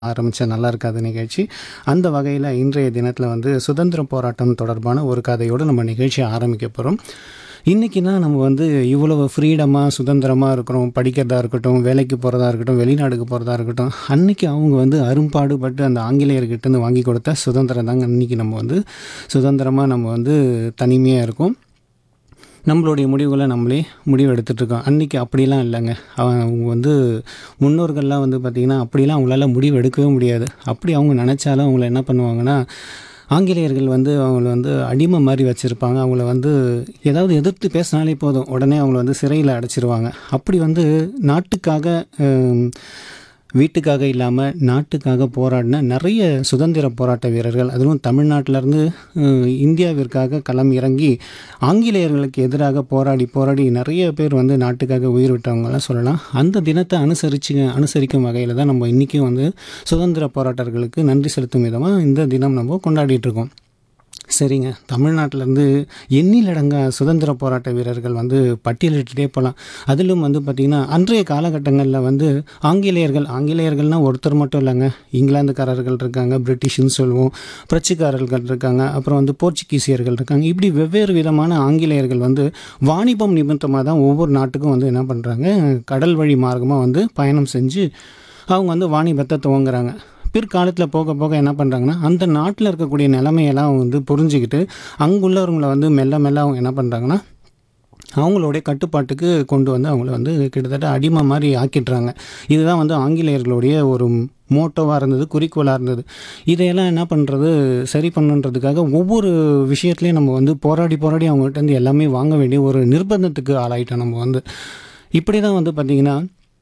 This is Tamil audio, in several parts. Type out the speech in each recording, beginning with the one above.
ஆரம்பித்த நல்லா இருக்காது நிகழ்ச்சி அந்த வகையில் இன்றைய தினத்தில் வந்து சுதந்திர போராட்டம் தொடர்பான ஒரு கதையோடு நம்ம நிகழ்ச்சியை ஆரம்பிக்க போகிறோம் இன்றைக்கி தான் நம்ம வந்து இவ்வளவு ஃப்ரீடமாக சுதந்திரமாக இருக்கிறோம் படிக்கிறதா இருக்கட்டும் வேலைக்கு போகிறதா இருக்கட்டும் வெளிநாடுக்கு போகிறதா இருக்கட்டும் அன்றைக்கி அவங்க வந்து அரும்பாடுபட்டு அந்த ஆங்கிலேயர்கிட்டேருந்து வாங்கி கொடுத்த சுதந்திரம் தாங்க இன்றைக்கி நம்ம வந்து சுதந்திரமாக நம்ம வந்து தனிமையாக இருக்கோம் நம்மளுடைய முடிவுகளை நம்மளே முடிவு எடுத்துகிட்டு இருக்கோம் அன்றைக்கி அப்படிலாம் இல்லைங்க அவன் அவங்க வந்து முன்னோர்கள்லாம் வந்து பார்த்திங்கன்னா அப்படிலாம் அவங்களால முடிவு எடுக்கவே முடியாது அப்படி அவங்க நினச்சாலும் அவங்கள என்ன பண்ணுவாங்கன்னா ஆங்கிலேயர்கள் வந்து அவங்கள வந்து அடிமை மாதிரி வச்சுருப்பாங்க அவங்கள வந்து ஏதாவது எதிர்த்து பேசினாலே போதும் உடனே அவங்கள வந்து சிறையில் அடைச்சிருவாங்க அப்படி வந்து நாட்டுக்காக ஹம், வீட்டுக்காக இல்லாமல் நாட்டுக்காக போராடின நிறைய சுதந்திர போராட்ட வீரர்கள் அதுவும் தமிழ்நாட்டிலேருந்து இந்தியாவிற்காக களம் இறங்கி ஆங்கிலேயர்களுக்கு எதிராக போராடி போராடி நிறைய பேர் வந்து நாட்டுக்காக உயிர் விட்டவங்கலாம் சொல்லலாம் அந்த தினத்தை அனுசரிச்சு அனுசரிக்கும் வகையில் தான் நம்ம இன்றைக்கும் வந்து சுதந்திர போராட்டர்களுக்கு நன்றி செலுத்தும் விதமாக இந்த தினம் நம்ம கொண்டாடிட்டு இருக்கோம் சரிங்க தமிழ்நாட்டிலேருந்து எண்ணிலடங்க சுதந்திர போராட்ட வீரர்கள் வந்து பட்டியலிட்டுட்டே போகலாம் அதிலும் வந்து பார்த்திங்கன்னா அன்றைய காலகட்டங்களில் வந்து ஆங்கிலேயர்கள் ஆங்கிலேயர்கள்னால் ஒருத்தர் மட்டும் இல்லைங்க இங்கிலாந்துக்காரர்கள் இருக்காங்க பிரிட்டிஷ்னு சொல்லுவோம் பிரெஞ்சுக்காரர்கள் இருக்காங்க அப்புறம் வந்து போர்ச்சுகீசியர்கள் இருக்காங்க இப்படி வெவ்வேறு விதமான ஆங்கிலேயர்கள் வந்து வாணிபம் நிமித்தமாக தான் ஒவ்வொரு நாட்டுக்கும் வந்து என்ன பண்ணுறாங்க கடல் வழி மார்க்கமாக வந்து பயணம் செஞ்சு அவங்க வந்து வாணிபத்தை துவங்குறாங்க பிற்காலத்தில் போக போக என்ன பண்ணுறாங்கன்னா அந்த நாட்டில் இருக்கக்கூடிய நிலைமையெல்லாம் அவங்க வந்து புரிஞ்சுக்கிட்டு அங்குள்ளவங்களை வந்து மெல்ல மெல்ல அவங்க என்ன பண்ணுறாங்கன்னா அவங்களுடைய கட்டுப்பாட்டுக்கு கொண்டு வந்து அவங்கள வந்து கிட்டத்தட்ட அடிமை மாதிரி ஆக்கிடுறாங்க இதுதான் வந்து ஆங்கிலேயர்களுடைய ஒரு மோட்டோவாக இருந்தது குறிக்கோளாக இருந்தது இதையெல்லாம் என்ன பண்ணுறது சரி பண்ணுன்றதுக்காக ஒவ்வொரு விஷயத்துலையும் நம்ம வந்து போராடி போராடி அவங்ககிட்ட இருந்து எல்லாமே வாங்க வேண்டிய ஒரு நிர்பந்தத்துக்கு ஆளாயிட்டோம் நம்ம வந்து இப்படி தான் வந்து பார்த்திங்கன்னா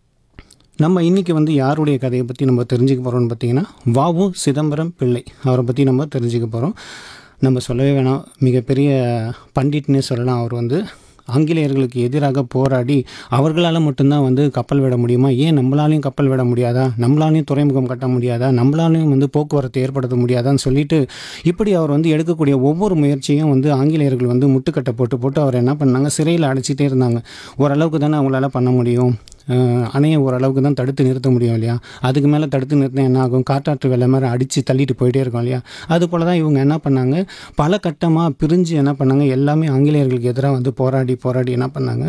நம்ம இன்றைக்கி வந்து யாருடைய கதையை பற்றி நம்ம தெரிஞ்சுக்க போகிறோம்னு பார்த்தீங்கன்னா வாவு சிதம்பரம் பிள்ளை அவரை பற்றி நம்ம தெரிஞ்சுக்க போகிறோம் நம்ம சொல்லவே வேணாம் மிகப்பெரிய பண்டிட்னே சொல்லலாம் அவர் வந்து ஆங்கிலேயர்களுக்கு எதிராக போராடி அவர்களால் மட்டும்தான் வந்து கப்பல் விட முடியுமா ஏன் நம்மளாலையும் கப்பல் விட முடியாதா நம்மளாலையும் துறைமுகம் கட்ட முடியாதா நம்மளாலையும் வந்து போக்குவரத்து ஏற்படுத்த முடியாதான்னு சொல்லிட்டு இப்படி அவர் வந்து எடுக்கக்கூடிய ஒவ்வொரு முயற்சியும் வந்து ஆங்கிலேயர்கள் வந்து முட்டுக்கட்டை போட்டு போட்டு அவர் என்ன பண்ணாங்க சிறையில் அடைச்சிட்டே இருந்தாங்க ஓரளவுக்கு தானே அவங்களால பண்ண முடியும் அஹ் அணையை ஓரளவுக்கு தான் தடுத்து நிறுத்த முடியும் இல்லையா அதுக்கு மேலே தடுத்து நிறுத்தினா என்ன ஆகும் காட்டாற்று வெள்ளை மாதிரி அடித்து தள்ளிட்டு போயிட்டே இருக்கும் இல்லையா அது போல் தான் இவங்க என்ன பண்ணாங்க பல கட்டமாக பிரிஞ்சு என்ன பண்ணாங்க எல்லாமே ஆங்கிலேயர்களுக்கு எதிராக வந்து போராடி போராடி என்ன பண்ணாங்க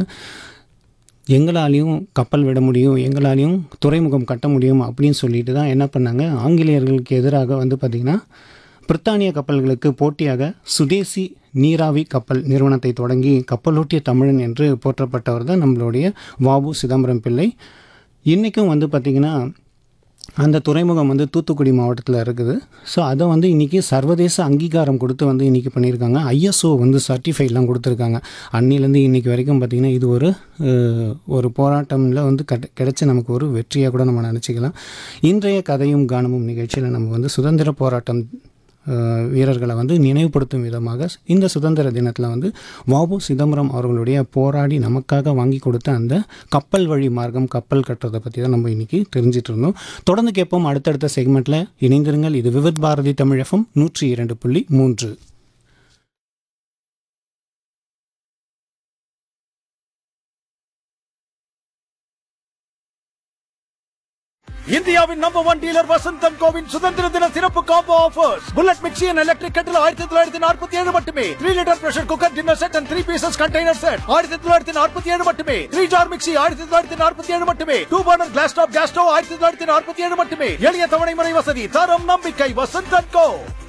எங்களாலையும் கப்பல் விட முடியும் எங்களாலையும் துறைமுகம் கட்ட முடியும் அப்படின்னு சொல்லிட்டு தான் என்ன பண்ணாங்க ஆங்கிலேயர்களுக்கு எதிராக வந்து பார்த்திங்கன்னா பிரித்தானிய கப்பல்களுக்கு போட்டியாக சுதேசி நீராவி கப்பல் நிறுவனத்தை தொடங்கி கப்பலோட்டிய தமிழன் என்று போற்றப்பட்டவர் தான் நம்மளுடைய வாவு சிதம்பரம் பிள்ளை இன்றைக்கும் வந்து பார்த்திங்கன்னா அந்த துறைமுகம் வந்து தூத்துக்குடி மாவட்டத்தில் இருக்குது ஸோ அதை வந்து இன்றைக்கி சர்வதேச அங்கீகாரம் கொடுத்து வந்து இன்றைக்கி பண்ணியிருக்காங்க ஐஎஸ்ஓ வந்து சர்டிஃபைட்லாம் கொடுத்துருக்காங்க அன்னிலேருந்து இன்றைக்கி வரைக்கும் பார்த்திங்கன்னா இது ஒரு அஹ், ஒரு போராட்டமில் வந்து கட் கிடைச்ச நமக்கு ஒரு வெற்றியாக கூட நம்ம நினச்சிக்கலாம் இன்றைய கதையும் கானமும் நிகழ்ச்சியில் நம்ம வந்து சுதந்திர போராட்டம் அஹ், வீரர்களை வந்து நினைவுபடுத்தும் விதமாக இந்த சுதந்திர தினத்தில் வந்து வாபு சிதம்பரம் அவர்களுடைய போராடி நமக்காக வாங்கி கொடுத்த அந்த கப்பல் வழி மார்க்கம் கப்பல் கட்டுறதை பற்றி தான் நம்ம இன்றைக்கி தெரிஞ்சிட்டு இருந்தோம் தொடர்ந்து கேட்போம் அடுத்தடுத்த செக்மெண்ட்டில் இணைந்திருங்கள் இது விவித் பாரதி தமிழ் எஃப்எம் நூற்றி இரண்டு புள்ளி மூன்று இந்தியாவின் நம்பர் ஒன் டீலர் வசந்தம் கோவின் சுதந்திர தின சிறப்பு combo offers bullet mixie and electric kettle ஆயிரத்தி தொள்ளாயிரத்தி நாற்பத்தி ஏழு மட்டுமே three litre pressure cooker dinner set and three pieces container set ஆயிரத்தி தொள்ளாயிரத்தி நாற்பத்தி ஏழு மட்டுமே த்ரீ ஜார் மிக்சி ஆயிரத்தி தொள்ளாயிரத்தி நாற்பத்தி ஏழு மட்டுமே two burner glass top gas stove ஆயிரத்தி தொள்ளாயிரத்தி நாற்பத்தி ஏழு மட்டுமே எளிய தவணை முறை வசதி தரம் நம்பிக்கை வசந்தம் கோ